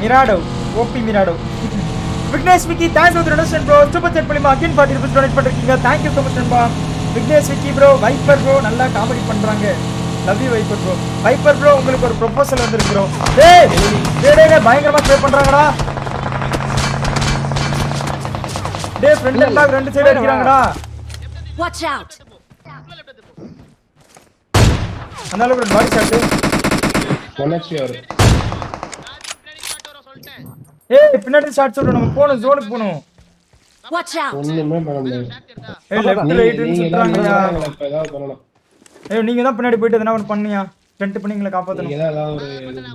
மிராடோ ஓபி மிராடோ Vignesh Vicky thanks for donation bro super chat மூலியமா அகைன் ஃபார்ட்டி ருபீஸ் டொனேட் பண்ணிருக்கீங்க தேங்க்யூ ஸோ மச் நண்பா Vignesh Vicky bro Viper bro நல்லா காமெடி பண்றாங்க love you Viper bro Viper bro உங்களுக்கு ஒரு ப்ரொபோசல் வந்திருக்கு ப்ரோ டேய் டேய் டேய், டேய் பயங்கரமா ப்ளே பண்றாங்கடா டேய் ஃப்ரெண்ட் எல்லாம் ரெண்டு சைடு அடிக்கிறாங்கடா Watch out! அந்த அளவுக்கு பாடி ஷாட் ஒன் ஹெச்பி அவரு ஏய் பின்னாடி ஷாட் சொல்றோம் நம்ம போணும் ஜோனுக்கு போணும் Watch out! ஒண்ணுமே பண்ண முடியாது ஏய் லெஃப்ட் நீங்க ரைட்னு நீங்க ஏதாவது சொல்றாங்கயா பண்ணலாம், இப்ப ஏதாவது பண்ணலாம் ஏய் நீங்க தான் பின்னாடி போயிட்டு எதனா ஒன்று பண்ணியா ஃப்ரண்ட் பண்ணி எங்களை நீங்க காப்பாத்தணும் ஏதாவது ஏதாவது ஒரு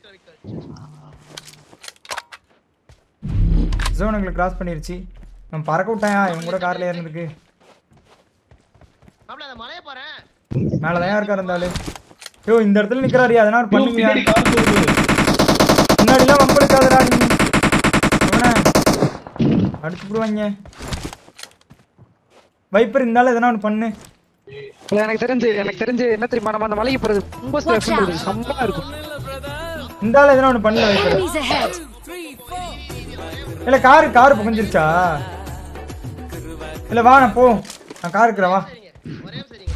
ஜோன் எங்களை கிராஸ் பண்ணிருச்சு நம்ம பறக்க விட்டாயா இவன் கூட கார்ல ஏறினதுக்கு மாப்பிள அந்த மலையை போறேன் மேல தான் இருக்காரு இருந்தாலும் ஐயோ இந்த இடத்துல நிக்கிறாரியா அதனால ஒரு பண்ணுவியா பின்னாடி கார் போகுது முன்னாடிலாம் வம்பளுக்காதடா நீ அவனை அடிச்சு விடுவாங்க வைப்பர் இருந்தாலும் எதனா ஒன்று பண்ணு இல்ல, எனக்கு தெரிஞ்சு எனக்கு தெரிஞ்சு என்ன தெரியுமா நம்ம அந்த மலைக்கு போறது ரொம்ப Watch out. செம்மையா இருக்கும் இந்த ஆள் எதனா ஒன்று பண்ணல வைப்பர் Enemies ahead! இல்ல காரு காரு புகஞ்சிருச்சா இல்ல வா நான் போ நான் கார் இருக்கிறேன் வா ஒரே சரிங்க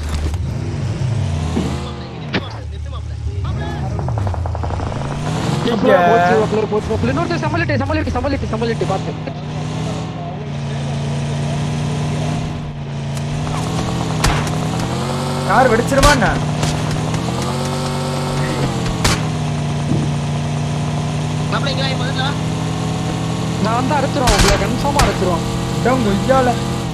நிறுத்து மாப்பிள இங்க. போச்சு, போச்சு, போச்சு, போச்சு. இன்னொருத்தர் சமாளிட்டு சமாளிட்டு சமாளிட்டு சமாளிட்டு பார்த்து கார் வெடிச்சிருமா என்ன மாப்பிள இங்க வாங்க முதல்ல நான் வந்து அடிச்சிருவோம் உங்களை கன்ஃபார்மா அடிச்சிருவோம் இதான் கொய்யால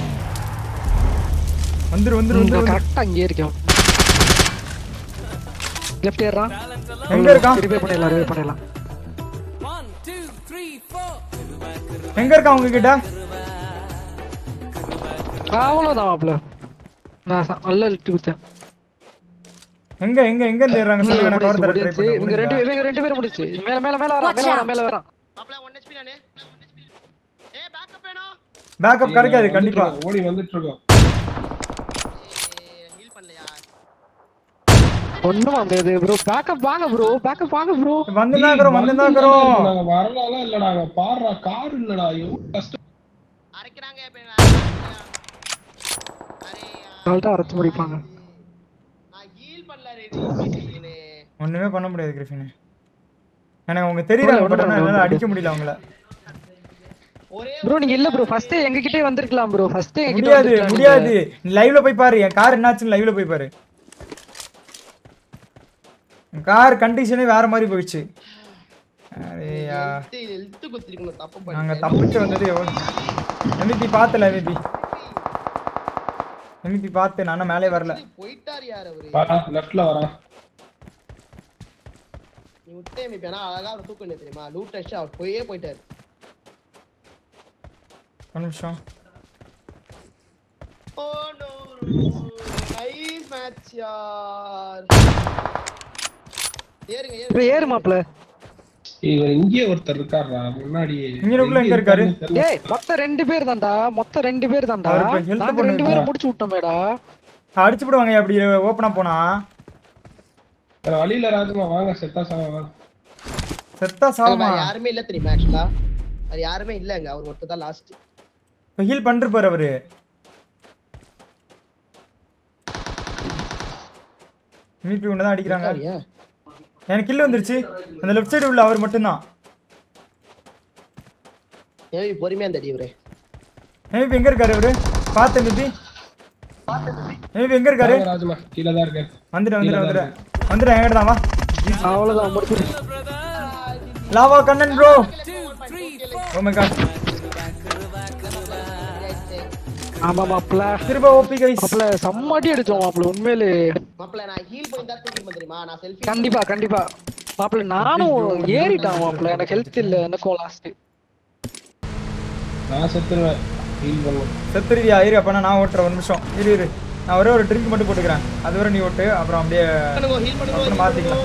வந்துரு வந்துரு வந்துரு வந்துரு. கரெக்டா அங்கேயே இருக்கோம் லெஃப்ட் ஏறான் எங்க இருக்கான் ரிப்பேர் பண்ணிடலாம் ரிப்பேர் பண்ணிடலாம் எங்க இருக்கான் உங்ககிட்ட அவ்வளவுதான் மாப்ள நான் ச- நல்லா இழுத்து கொடுத்தேன் எங்க எங்க எங்க இருந்து ஏறாங்க சொல்லுங்க நான் கவர் தர ட்ரை முடிச்சு. இவங்க ரெண்டு பண்ணுறேன் பேரும் இவங்க ரெண்டு பேரும் முடிச்சு மேல மேல மேல வரான் மேல வரான் மேல வரான் மாப்பிள ஒன் ஹெச்பி நானு ஏ பேக்கப் வேணும் பேக்கப் கிடைக்காது கண்டிப்பா ஓடி வந்துட்டு இருக்கோம் ஹீல் பண்ணலையா ஒண்ணும் முடியாது ப்ரோ பேக்கப் வாங்க ப்ரோ பேக்கப் வாங்க ப்ரோ வந்து தான் இருக்கிறோம் வந்து தான் இருக்கிறோம் நாங்க வரலாம் இல்ல நாங்க பாடுறா கார் இல்லடா எவ்வளவு கஷ்டம் அரைக்கிறாங்க இப்ப எங்களை அரைக்கிறாங்க. அரே அவள்கிட்ட அரைச்சு முடிப்பாங்க நான் ஹீல் பண்ணல ரெடி ஒண்ணுமே பண்ண முடியாது கிரிஃபின் எனக்கு அவங்க தெரியறாங்க பட் ஆனா என்னால அடிக்க முடியல அவங்கள ஒரே ப்ரோ நீங்க இல்ல ப்ரோ ஃபர்ஸ்ட் எங்க கிட்டே வந்திருக்கலாம் ப்ரோ ஃபர்ஸ்ட் எங்க கிட்ட முடியாது வந்திருக்கலாம் முடியாது லைவ்ல போய் பாரு என் கார் என்னாச்சுன்னு லைவ்ல போய் பாரு கார் கண்டிஷனே வேற மாதிரி போயிடுச்சு அரேயா இழுத்து குத்திருக்கணும் தப்பு நாங்க பண்ணி தப்பிச்சு வந்தது எவ்வளவு எம்பிபி பார்த்தல எம்பிபி எம்பிபி பார்த்து நானும் மேலே வரல போயிட்டார் யார் அவரு வரா லெஃப்ட்ல வரான் நீ விட்டே மிப்பேனா அழகா அவர் தூக்கம் தெரியுமா லூட் அடிச்சு அவர் போயே போயிட்டாரு ஒரு நிமிஷம் ஓ நோ நைஸ் மேட்ச் யார் ஏறுங்க ப்ரோ ஏறுங்க ஏறு மாப்ள இவர் இங்கே ஒருத்தர் இருக்காருடா முன்னாடி இங்கனக்குள்ள எங்க இருக்காரு? ஏய் மொத்த ரெண்டு பேர் தான்டா மொத்த ரெண்டு பேர் தான்டா அவருக்கு help நாங்க ரெண்டு பண்ணுங்க. பேரும் முடிச்சு விட்டோமேடா அடிச்சு விடுவாங்க அப்படி ஓப்பனா போனா வேற வழியில ராஜமா வாங்க செத்தா சாவா வாங்க செத்தா சாவமா வேற யாருமே இல்ல தெரியுமா ஆக்சுவலா அது யாருமே இல்லங்க அவர் மட்டும் தான் லாஸ்ட் இப்போ ஹீல் பண்ணிருப்பாரு அவரு மீபி ஒன்று தான் அடிக்கிறாங்க எனக்கு கில் வந்துருச்சு அந்த லெஃப்ட் சைடு உள்ள அவர் மட்டும்தான் ஏய் பொறுமையா அந்த அடி இவரு எமிபி எங்க இருக்காரு அவரு பார்த்து எமிபி எமிபி எங்க இருக்காரு வாங்க ராஜமா கீழே தான் இருக்கேன் வந்துட்டு வந்துட்டு வந்துட்டு வந்துட்டு எங்கிட்ட தான் வா அவ்வளவுதான் முடிச்சு lava Kannan bro oh my god ஆமா மாப்ள திரும்ப ஓபி கைஸ் மாப்ள செம்மடி அடிச்சோம் மாப்ள உண்மையிலே மாப்பிள நான் ஹீல் பண்ணி தான் தூக்கி தெரியுமா நான் செல்ஃபி கண்டிப்பா கண்டிப்பா மாப்ள நானும் ஏறிட்டான் மாப்ள எனக்கு ஹெல்த் இல்ல எனக்கும் லாஸ்ட் நான் செத்துருவேன் ஹீல் பண்ணுவேன் செத்துருவியா இரு அப்பனா நான் ஓட்டுறேன் ஒரு நிமிஷம் இரு இரு நான் ஒரே ஒரு ட்ரிங்க் மட்டும் போட்டுக்கிறேன் அது வரை நீ ஓட்டு அப்புறம் அப்படியே ஹீல் அப்புறம் பண்ணுங்க மாத்திக்கலாம்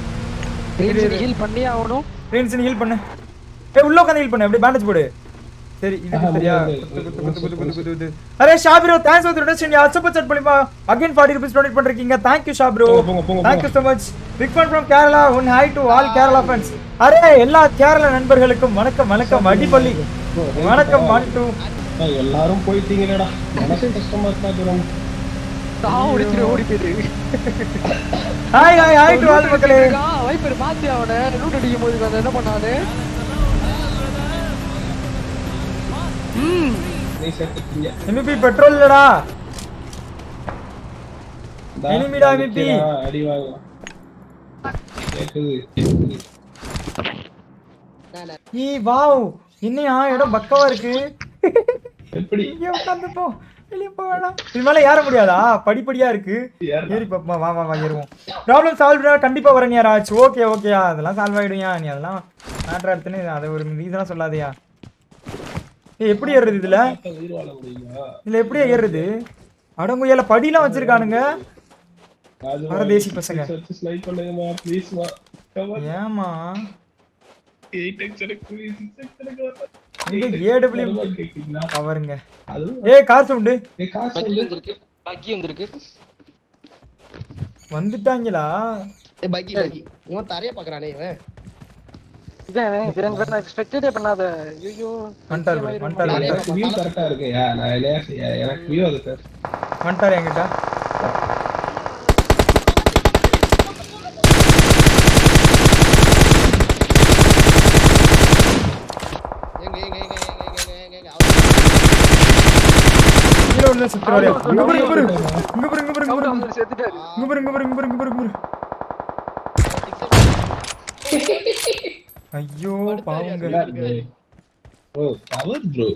ஹீல் பண்ணியே ஆகணும் ரீன்ஸ் ஹீல் பண்ணு ஏய் உள்ள உட்காந்து ஹீல் பண்ணு அப்படியே பேண்டேஜ் போடு சரி இது ஆஹா, சரியா முடியாது. குத்து, குத்து, குத்து, குத்து, குத்து, குத்து, குத்து. அரே Shapiro thanks for donation yeah super chat மூலியமா அகைன் 40 ரூபீஸ் டொனேட் பண்றீங்க தேங்க் யூ ஷாபிரோ போங்க, போங்க, போங்க, thank you so much big fan from Kerala one hi to all Kerala friends அரே எல்லா கேரளா நண்பர்களுக்கும் வணக்கம் வணக்கம் அடிப்பள்ளி வணக்கம் ஒன் டூ ஏய், எல்லாரும் போயிட்டீங்களேடா மனசு கஷ்டமா இருக்கா தூரம் தான் ஓடிச்சிரு ஓடி போயிரு hi hi hi to all மக்களே வைப்பர் மாத்தி அவனை லூட் அடிக்கும் போது வந்து என்ன பண்ணாரு ம் நீ சேர்த்துட்டீங்க எம்பிபி பெட்ரோல் இல்லடா இந்தா, Enemy-டா, enemy. நிக்கிறா, அடி வாங்கலாம் கேக்குது கேக்குது. ஈ வாவ் என்னையா இடம் பக்கவா இருக்கு எப்படி இங்க உட்காந்துப்போம் வெளிய போக வேணாம் இது மேல ஏற முடியாதா படிப்படியா இருக்கு ஏறுடா. ஏறி பாப்பா வா வா வா ஏறுவோம் ப்ராப்ளம் சால்வ் கண்டிப்பா வரேன் யாராச்சு ஓகே ஓகேயா அதெல்லாம் சால்வ் ஆயிடுயா நீ அதெல்லாம் மேட்ரா எடுத்துன்னு அதை ஒரு ரீசனா சொல்லாதயா ஏய் எப்படி ஏறுறது இதுல பார்த்தா உயிர் வாழ முடியுமா இதுல எப்படி ஏறுறது அடங்குயல படிலாம் வச்சிருக்கானுங்க ராஜு பரதேசி பசங்க. வச்சு ஸ்னைப் பண்ணுங்கம்மா ப்ளீஸ்மா கவர் ஏமா 8x எனக்கு 6x எனக்கு வரல. இங்க ஏடபிள்யூ வருமா கேக்குறீங்களா? கவருங்க அதுவும் ஏய் கார் சவுண்டு ஏய், காசு பக்கி வந்து வந்திருக்கு பக்கி வந்திருக்கு வந்துட்டாங்களா ஏய், பக்கி பக்கி இவன் தரைய பாக்குறானே இவன் இதான் ரெண்டு பேர் நான் எக்ஸ்பெக்டே பண்ணாத ஐயோ வந்துட்டாரு பாரு, வந்துட்டாரு வந்துட்டாரு எனக்கு வியூ கரெக்டா இருக்குயா நான் என்ன செய்ய எனக்கு வியூ அது சார் வந்துட்டாரு என்கிட்ட எங்க எங்க எங்க எங்க எங்க எங்க எங்க அவன் கீழே உள்ள சுத்துறாரு இங்க பாரு இங்க பாரு இங்க பாரு இங்க பாரு இங்க கவுண்ட் பாரு வந்து செத்துட்டாரு இங்க பாரு இங்க பாரு இங்க பாரு இங்க பாரு இங்க பாரு ஐயோ பாவங்க ஓ பவர் ப்ரோ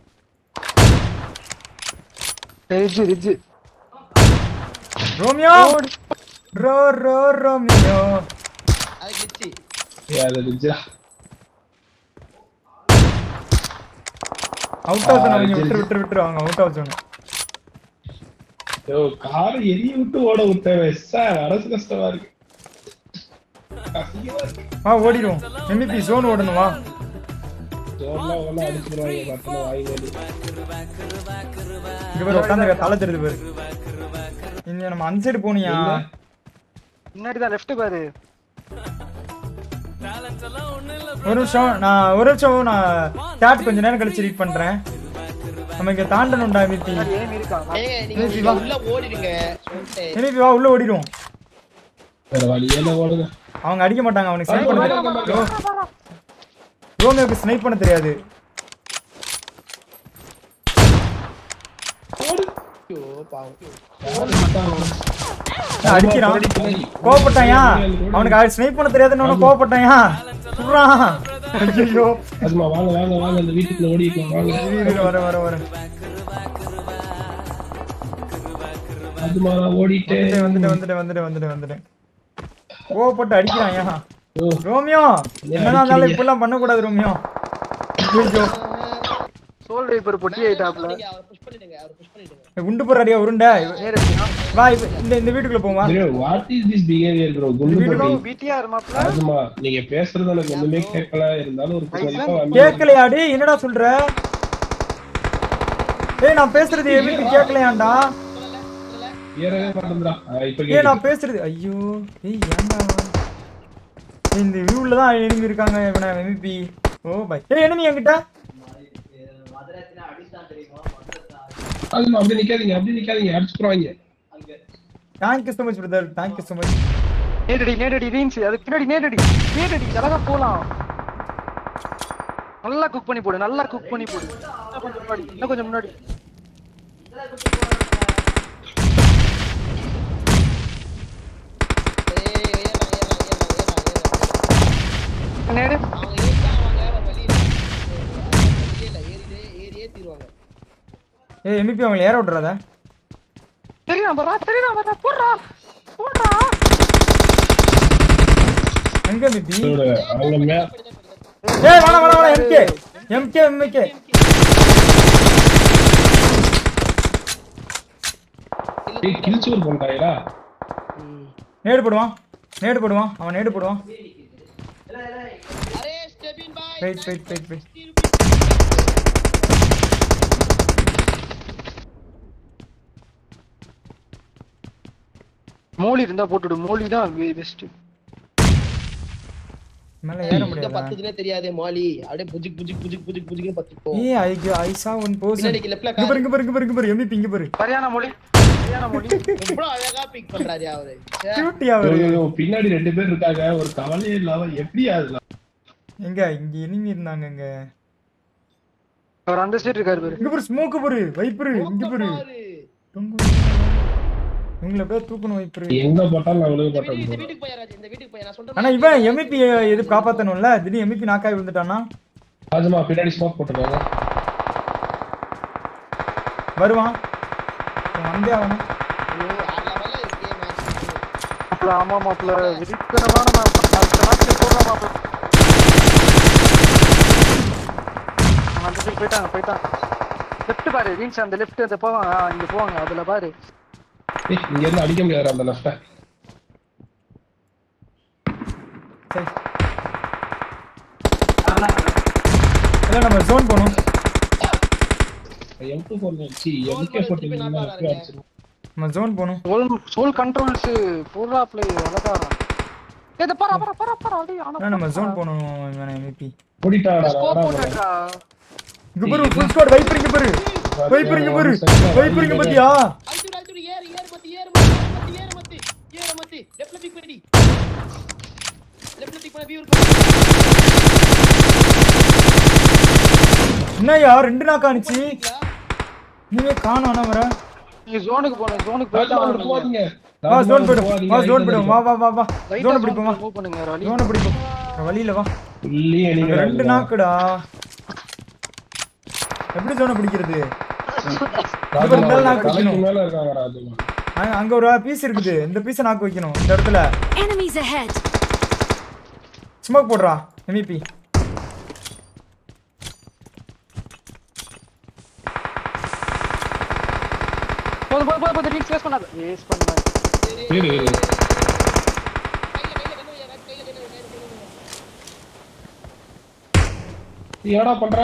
ரிஜ் ரிஜ் ரோமியோ ரோ ரோ ரோமியோ அது கிச்சி அது இருந்துச்சா அவுட் ஆஃப் சொன்னாங்க விட்டு விட்டு விட்டு அவங்க அவுட் ஆஃப் சொன்னாங்க யோ காரை எரிய விட்டு ஓட விட்டேன் சார் அரசு கஷ்டமா இருக்கு அசிங்கமா இருக்கு. வா ஓடிடுவோம் எம்இபி ஜோன் ஓடணும் வா ஜோர்லாம் ஒண்ணா அடிச்சிருவாங்க பட்டன வாங்கி வேண்டி இங்க பாரு உட்காந்து தலை தெரியுது பாரு இங்க நம்ம அந்த சைடு போனியா முன்னாடி தான் லெஃப்ட் பாரு ஒரு நிமிஷம் நான் ஒரு நிமிஷம் நான் சாட் கொஞ்ச நேரம் கழிச்சு ரீட் பண்றேன் நம்ம இங்க தாண்டணும்டா எம்இபி ஏன் இருக்கான் ஏங்க நீங்க ஏய், நீங்க சிவா. உள்ள ஓடிடுங்க சொல்லிட்டு எம்இபி வா உள்ள ஓடிடுவோம் வேற வழியே இல்ல ஓடுங்க அவங்க அடிக்க மாட்டாங்க அவனுக்கு ஸ்னைப் பண்ண தெரியாது ரோமியோக்கு ஸ்னைப் பண்ண தெரியாது ஐயோ, பாவம் நான் அடிக்கிறான் கோவப்பட்டாயா அவனுக்கு ஸ்னைப் பண்ண தெரியாதுன்னு கோவப்பட்டாயா சுடுறான் ஐயோ அதுமா வாங்க வாங்க வாங்க அந்த வீட்டுக்குள்ள ஓடிக்கலாம் வாங்க இரு, இரு, வர வர வர அதுமா நான் ஓடிட்டேன் வந்துட்டு வந்துட்டு வந்துட்டு வந்துட்டு வந்துட்டு கோவப்பட்டு அடிக்கிறான்யா ஓ ரோமியோ என்னதான் இருந்தாலும் இப்பெல்லாம் பண்ணக்கூடாது ரோமியோ ஐயோ சோல் வைப்பர் பொட்டி ஆயிட்டாப்ல நீங்க அவரை புஷ் பண்ணிடுங்க அவரை புஷ் பண்ணிடுங்க குண்டு போறாடியா உருண்டை நேரடியா வா இப்ப இந்த இந்த வீட்டுக்குள்ள போவா what is this behaviour bro குண்டு பட்டி பிடிஆர் மாப்ள அதுமா நீங்க பேசுறது எனக்கு ஒண்ணுமே கேட்கல இருந்தாலும் ஒரு கொஞ்சம் வந்து கேட்கலையா டேய் என்னடா சொல்ற ஏய் நான் பேசுறது எதுக்கு கேட்கலையாண்டா ஏறவே மாட்டேங்கிறா இப்ப ஏய் கேக்குது. நான் பேசுறது ஐயோ ஏய் ஏன்டா ஏய், இந்த வியூல தான் enemy இருக்காங்க இவன எம்பிபி ஓ பை ஏய் enemy என்கிட்ட அதுமா அப்படி நிக்காதீங்க அப்படி நிக்காதீங்க அடிச்சுக்குறாங்க thank you so much brother thank you so much நேரடி நேரடி ரீன்ஸ் அதுக்கு பின்னாடி நேரடி நேரடி அழகா போலாம் நல்லா குக் பண்ணி போடு நல்லா குக் பண்ணி போடு இன்னும் கொஞ்சம் முன்னாடி இன்னும் கொஞ்சம் முன்னாடி ஏய், ஏறலாம், ஏறலாம், ஏறலாம், ஏறலாம், ஏறலாம். நேரு அவங்க ஏறிட்டாங்க, வேற வழி இல்ல. வழியே இல்ல, ஏறிட்டே- ஏறியே தீருவாங்க. ஏய் எம்பிபி அவங்களை ஏற விட்றாத தெரியும் வரா தெரியும் வரா போடுறா போடுறா எங்க எம்பிபி அவங்க மே ஏய் வேணா வேணா வேணா எம்கே எம்கே எம்கே ஏய் கிழிச்சூர் பண்றாங்களா ம். நேடு போடுவான் நேடு போடுவான் அவன் நேடு போடுவான் அரே, ஸ்டெபின் பாய், வெயிட் வெயிட் வெயிட் வெயிட் மோலி இருந்தா போட்டுடு மோலி தான் பெஸ்ட் மேல ஏற இந்த முடியாது பத்துதுனே தெரியாதே மாலி அப்படியே புஜிக் புஜிக் புஜிக் புஜிக் புஜிக்னு பத்துக்கும் ஏய் ஐ ஐ சா ஒன் பர்சன் பின்னாடி லெஃப்ட்ல இங்க பாரு இங்க பாரு இங்க பாரு இங்க பாரு எம்பி இங்க பாரு சரியான மொழி சரியான மொழி எவ்வளவு அழகா பிக் பண்றாரு அவரு ச்சே. கியூட்டியா ஐயோ, அவரு ஐயோ, பின்னாடி ரெண்டு பேர் இருக்காங்க ஒரு கவலையே இல்லாம எப்படி ஆகுது எங்க இங்க எனிமி இருந்தாங்க இங்க அவர் அந்த சைடு இருக்காரு பாரு இங்க பாரு ஸ்மோக் பாரு வைப்பரு இங்க பாரு பாரு. தொங்கு. இவங்கள பேர் தூக்கணும் வைப்பரு எங்க போட்டாலும் நான் விழுக இந்த மாட்டேன் வீட்டுக்கு- இந்த bro. வீட்டுக்கு போய் ராஜ், இந்த வீட்டுக்கு போய் நான் சொல்றேன் ஆனா இவன் எம்இபி எது காப்பாத்தணும்ல திடீர்னு எம்இபி நாக்காய் விழுந்துட்டானா ராஜமா பின்னாடி ஸ்மோக் போட்டுருக்காங்க வருவான் இவன் வந்தே ஆகணும் ஐயோ, ஆறு level ல இருக்கே match. மாப்பிள ஆமா மாப்பிள வெடித்தனமான மாப்பிள அடுத்த மேட்ச் போடலாம் மாப்பிள அவன் அந்த சைடு போயிட்டாங்க போயிட்டான் லெஃப்ட் பாரு ரீன்ஸ் அந்த லெஃப்ட் அந்த போவாங்க ஆ, இங்க போவாங்க அதுல பாரு ஏய், இங்க இருந்து அடிக்க முடியாது அந்த லெஃப்ட சரி இல்ல நம்ம ஜோன் போகணும் M two four C MK திருப்பி knock ஆகாதீங்க. ஃபோர்டீன் நம்ம ஜோன் போகணும் சோல் சோல் கண்ட்ரோல்ஸ் பூரா ப்ளே அழகா ஏய் பரா பரா பரா பரா அடி ஆனா ஆனா நம்ம ஜோன் போகணும் இவன் எம்இபி ஓடிட்டாடா ஸ்கோப் போட்டுடா இங்க பாரு ஃபுல் ஸ்குவாட் வைப்பர் இங்க பாரு வைப்பர் இங்க பாரு வைப்பர் இங்க பாத்தியா அழுத்துடு, அழுத்துடு, ஏறு, ஏறு மத்தி, ஏறு மத்தி, ஏறு மத்தி, ஏறு மத்தி, left ல pick பண்ணி. left ல pick பண்ண view இருக்கு. என்னய்யா ரெண்டு நாக்கா அனுச்சு பாத்தீங்களா? நீங்க காணோம் வர நீ ஜோனுக்கு போன ஜோனுக்கு ராஜமா போயிட்டா அங்க போகாதீங்க வா ஜோன் போயிடும் போகாதீங்க, வா ஜோன் right போயிடும் வா வா வா வா ரைட்டா ஜோனை பிடிப்போம் வா மூவ் பண்ணுங்க ராலி ஜோனை பிடிப்போம் வழியில வா உள்ளே அங்க அடிக்கிறாங்க. ரெண்டு நாக்குடா எப்படி ஜோனை பிடிக்கிறது ராஜமா, இவர் மேல நாக்கு தலைக்கு வைக்கணும். மேல இருக்காங்க ராஜமா அங்க- அங்க ஒரு பீஸ் இருக்குது இந்த பீஸை நாக்கு வைக்கணும் இந்த இடத்துல Enemies ahead! ஸ்மோக் போடுறா எம்இபி போதும் போதும் போதும் போதும் ரீச் வேஸ்ட் பண்ணாத வேஸ்ட் பண்ணாத இரு இரு கையில, கையில கண்ணு வையா, ராஜ், கையில கண்ணு வையா, கையில கண்ணு வையா. நீ என்னடா பண்ற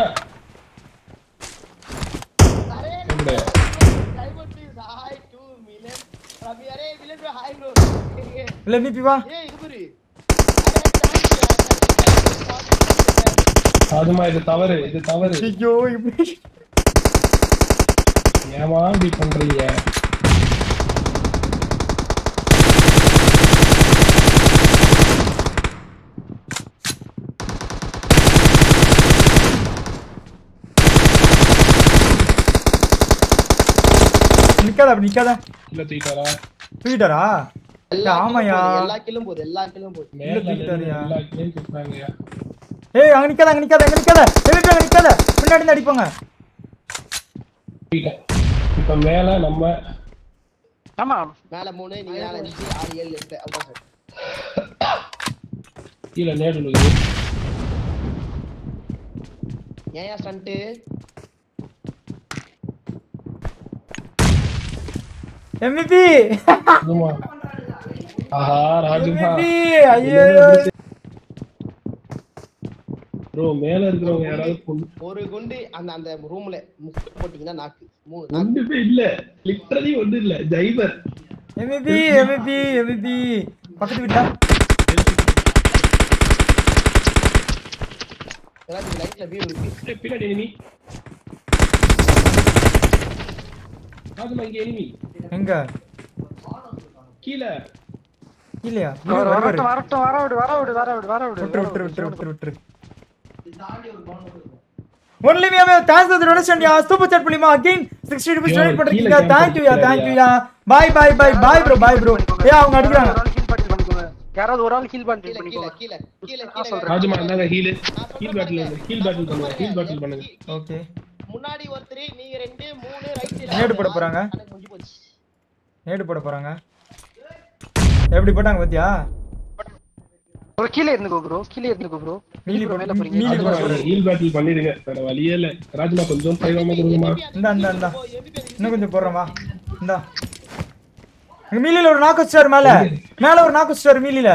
அரே, எங்க? diamond please, hi to Milan. Ravi, அரே, Milan bro, hi bro. இல்ல எம்இபி வா ஏய், இங்க பாரு. அரே, thanks, thanks, thanks. ராஜமா இது தவறு இது தவறு ஐயோ இப்படி ஏமா இப்படி பண்றீங்க நிக்காத அப்படி நிக்காத இல்ல தூக்கிட்டாரா தூக்கிட்டாரா எல்லா கில்லும் ஆமாயா. போகுது, எல்லா கில்லும் போகுது எல்லா கில்லும் போகுது மேல தூக்கிட்டாருயா. எல்லா கிளையும் தூக்குறாங்கயா ஏய் அங்க நிக்காத அங்க நிக்காத அங்க நிக்காத எம்இபி அங்க நிக்காத முன்னாடி இருந்து அடிப்பாங்க தூக்கிட்டேன். இப்ப மேல நம்ம ஆமா மேல மூணு நீங்க மேல அஞ்சு ஆறு ஏழு எட்டு அவ்வளவுதான் சார் கீழே நேடு விழுகுது ஏன் ஸ்டண்ட் எம்இபி ஆமா. ஆஹா ராஜமா எம்இபி ஐயோ ப்ரோ மேல இருக்கிறவங்க யாராவது கொண்டு ஒரு குண்டு அந்த அந்த ரூம்ல முக்கு போட்டீங்கன்னா நாக்கு மூணு நாக்கு ஒண்ணுமே இல்ல லிட்டரலி ஒண்ணு இல்ல ஜைவர் எம்இபி எம்இபி எம்இபி பக்கத்து வீட்டா எல்லாத்துக்கும் லைட்ல வியூ இருக்கு பின்னாடி எனிமி ராஜமா இங்க எனிமி எங்க கீழே இல்லையா வர- வருவாரு வரட்டும் வரட்டும் வர விடு வர விடு வர விடு வர விடு விட்டுரு விட்டுரு விட்டுரு விட்டுரு விட்டுரு only we have thanks for the donation yeah super chat புலிமா அகைன் 60 ரூபீஸ் Yo, டொனேட் பண்ணிருக்கீங்க கீழே thank you yeah camp thank you yeah bye bye bye bye bro bye bro ஏ அவங்க அடிக்கிறாங்க ஒரு ஆள் heal பண்ணிட்டு பண்ணிக்கோங்க யாராவது ஒரு ஆள் ஹீல் பண்ணிட்டு கீழே கீழே பண்ணிக்கோங்க கீழே கீழே நான் கீழே சொல்றேன். ராஜமா என்னங்க heal heal battle heal battle பண்ணுங்க ஹீல் பேட்டில் பண்ணுங்க ஓகே முன்னாடி ஒருத்தர் நீங்க ரெண்டு மூணு ரைட் நேடு போட போறாங்க. முடிஞ்சு போச்சு நேடு போட போறாங்க எப்படி போட்டாங்க பாத்தியா ஒரு கீழே இருந்துக்கோ ப்ரோ கீழே இருந்துக்கோ ப்ரோ மீலி bro, மேல மீ- போறீங்க மீலி அதுல போட ஹீல் பேட்டில் பண்ணிடுங்க வேற வழியே இல்ல ராஜமா கொஞ்சம் பைவாம கொடுங்கம்மா இந்தா இந்தா இந்தா இன்னும் கொஞ்சம் போடுறேன் வா இந்தா அங்க மீலில ஒரு நாக்கு ஸ்டார் மேல மேல ஒரு நாக்கு ஸ்டார் மீலில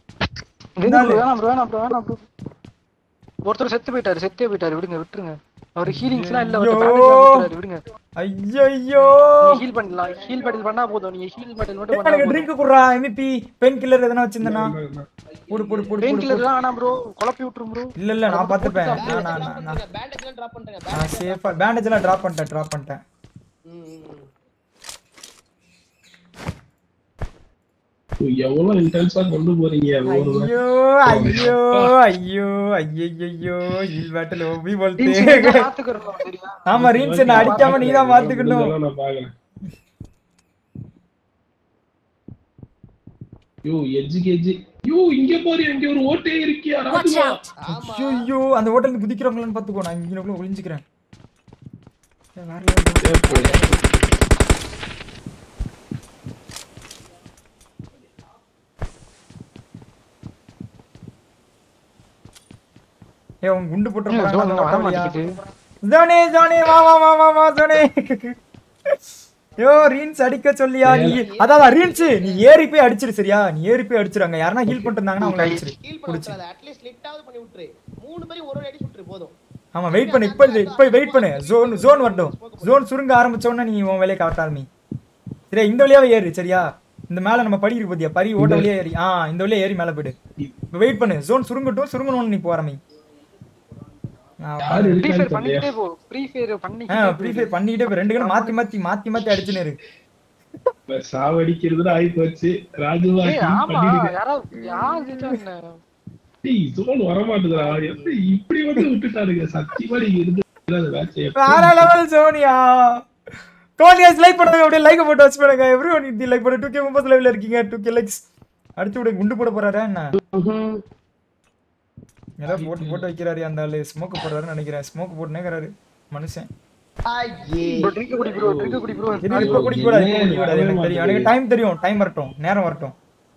வேணாம் bro, வேணாம் bro, வேணாம் bro, வேணாம் bro. ஒருத்தர் செத்து போயிட்டாரு செத்தே போயிட்டாரு விடுங்க விட்டுருங்க அவர் ஹீலிங்ஸ்லாம் இல்ல ஐயோ. அவர் bandage எல்லாம் கொடுக்குறாரு, விடுங்க ஐயோ ஐயோ நீங்க ஹீல் பண்ணலாம் ஹீல் பேட்டில் பண்ணா போதும் நீங்க ஹீல் பேட்டில் மட்டும் பண்ணா எனக்கு போதும் ட்ரிங்க் குடுறா எம்இபி பெயின் கில்லர் எதனா வச்சிருந்தனா போடு போடு போடு பெயின் போடு கில்லர் தான் ஆனா ப்ரோ குழப்பி விட்டுரும் ப்ரோ இல்ல இல்ல நான் பாத்துப்பேன் நான் நான் நான் நான் பேண்டேஜ் எல்லாம் டிராப் பண்றேங்க நான் சேஃபா பேண்டேஜ் எல்லாம் டிராப் பண்ணிட்டேன் டிராப் பண்ணிட்டேன் எவ்வளவு இன்டென்ஸா கொண்டு போறீங்க ஒரு ஐயோ ஐயோ ஐயோ ஐயோ ஹீல் பேட்டில் ஓபி போல்தே பாத்துக்கிறோம் சரியா ஆமா ரீன்ஸ் என்ன அடிக்காம நீ தான் பாத்துக்கணும் இதெல்லாம் நான் பாக்குறேன் யோ எஜ்ஜுக்கு எஜ்ஜு யோ இங்க பாரு இங்க ஒரு ஓட்டே இருக்கியா Watch ராஜுவா out! ஐயோ ஐயோ அந்த ஹோட்டலுக்கு குதிக்கிறவங்களான்னு பாத்துக்கோ நான் இங்க ஒளிஞ்சுக்கிறேன் ஏய், வேற level. ஏய் உன் குண்டு போட்டு ஏன் zone இன்னும் வர போறாங்க மாட்டேங்குது? ஜோனி ஜோனி வா வா வா வா வா ஜோனி யோ ரீன்ஸ் அடிக்க சொல்லியா நீ அதான் ரீன்ஸ் நீ ஏறி போய் அடிச்சிரு சரியா நீ ஏறி போய் அடிச்சிருங்க யாரனா ஹீல் பண்ணிட்டு இருந்தாங்கன்னா அவங்க அடிச்சிரு ஹீல் பண்ண விட்டுறாத அட்லீஸ்ட் லிஃப்டாவது பண்ணி விட்டுரு மூணு பேரும் ஒரு ஒரு அடி சுட்டுரு போதும் ஆமா வெயிட் பண்ணு இப்போ இப்போ வெயிட் பண்ணு ஜோன் ஜோன் வரட்டும் ஜோன் சுருங்க ஆரம்பிச்ச உடனே நீ உன் வேலையை கரெக்ட் ஆரம்பி சரியா இந்த வழியாவே ஏறு சரியா இந்த மேல நம்ம படி இருக்கு பாத்தியா பரி ஓட்ட வழியா ஏறி ஆ இந்த வழியா ஏறி மேல போயிடு இப்போ வெயிட் பண்ணு ஜோன் சுருங்கட்டும் சுருங்கணும்னு நீ போறமி யாரு ஃப்ரீ இருக்கான்னு ஃபயர் பண்ணிக்கிட்டே போ ஃப்ரீ ஃபயர் பண்ணி ஆ ஃப்ரீ ஃபயர் பண்ணிக்கிட்டே போய் ரெண்டு கணம் மாத்தி மாத்தி மாத்தி மாத்தி அடிச்சுன்னு இரு தெரியல. சாவடிக்கிறதுல ஆகி போச்சு ராஜுவா ஏய் kill ஆமா பண்ணிடுங்க. யாராவது யார் ஜெயிச்சா என்ன டேய் ஜோன் வர மாட்டுதுடா எப்படி இப்படி வந்து விட்டுட்டாருங்க சத்தியமா நீங்க இருந்து மேட்ச் வேற லெவல் சோனியா கோனியாஸ் லைக் பண்ணுங்க அப்படியே லைக் போட்டு வச்சு பண்ணுங்க எவ்ரி ஒன் இது லைக் பண்ணு டூ கே முப்பது லைவ்ல இருக்கீங்க டூ கே லைக்ஸ் அடிச்சு விட குண்டு போட போறாரா என்ன ஏதோ போட்டு போட்டு வைக்கிறாரு அந்த ஆளு ஸ்மோக் போடுறாருன்னு நினைக்கிறேன் ஸ்மோக் போட்டுனேங்கிறாரு மனுஷன் ஐயே ப்ரோ ட்ரிங்க் குடி ப்ரோ ட்ரிங்க் குடி ப்ரோ இது இப்ப குடிக்க கூடாது இப்ப குடிக்க கூடாது எனக்கு தெரியும் எனக்கு டைம் தெரியும் டைம் வரட்டும் நேரம் வரட்டும்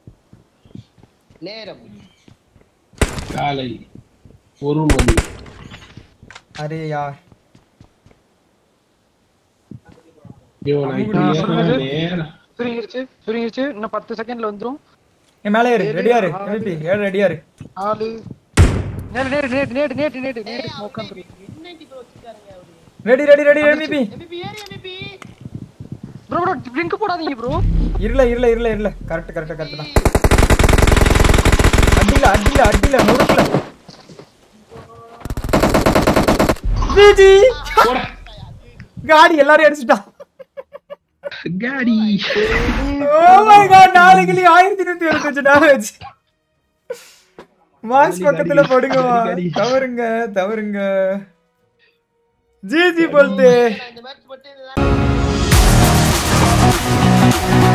நேரம் காலை ஒரு மணி அரே யார் ஐயோ, நான் இப்படி ஆ, ஏறினா சொல்லுங்க. நேரா சுருங்கிருச்சு சுருங்கிருச்சு இன்னும் பத்து செகண்ட்ல வந்துரும் என் மேலே ஏறு ரெடியா இரு எம்பி ஏறு ரெடியா இரு நாலு நேடு நேடு நேடு நேடு நேடு நேடு நேடு ஸ்மோக் வந்துரு என்னைக்கு ப்ரோ வச்சிருக்காருங்க அவரு ரெடி ரெடி ரெடி எம்பி எம்பிபி ஏறி எம்பிபி ப்ரோ ப்ரோ ட்ரிங்க் போடாதீங்க ப்ரோ இருல இருல இருல இருல கரெக்ட் கரெக்ட் கரெக்ட் தான் அடில அடில அடில நொறுக்கல ஜிஜி காடி எல்லாரையும் அடிச்சுட்டான் காடி ஓ மை காட் நாலு கிளி ஆயிரத்தி நூத்தி இருபத்தஞ்சு டேமேஜ் மார்க்ஸ் பக்கத்துல படுங்கவா தவறுங்க தவறுங்க ஜிஜி போல்தே இந்த மேட்ச் மட்டும் இதுதான்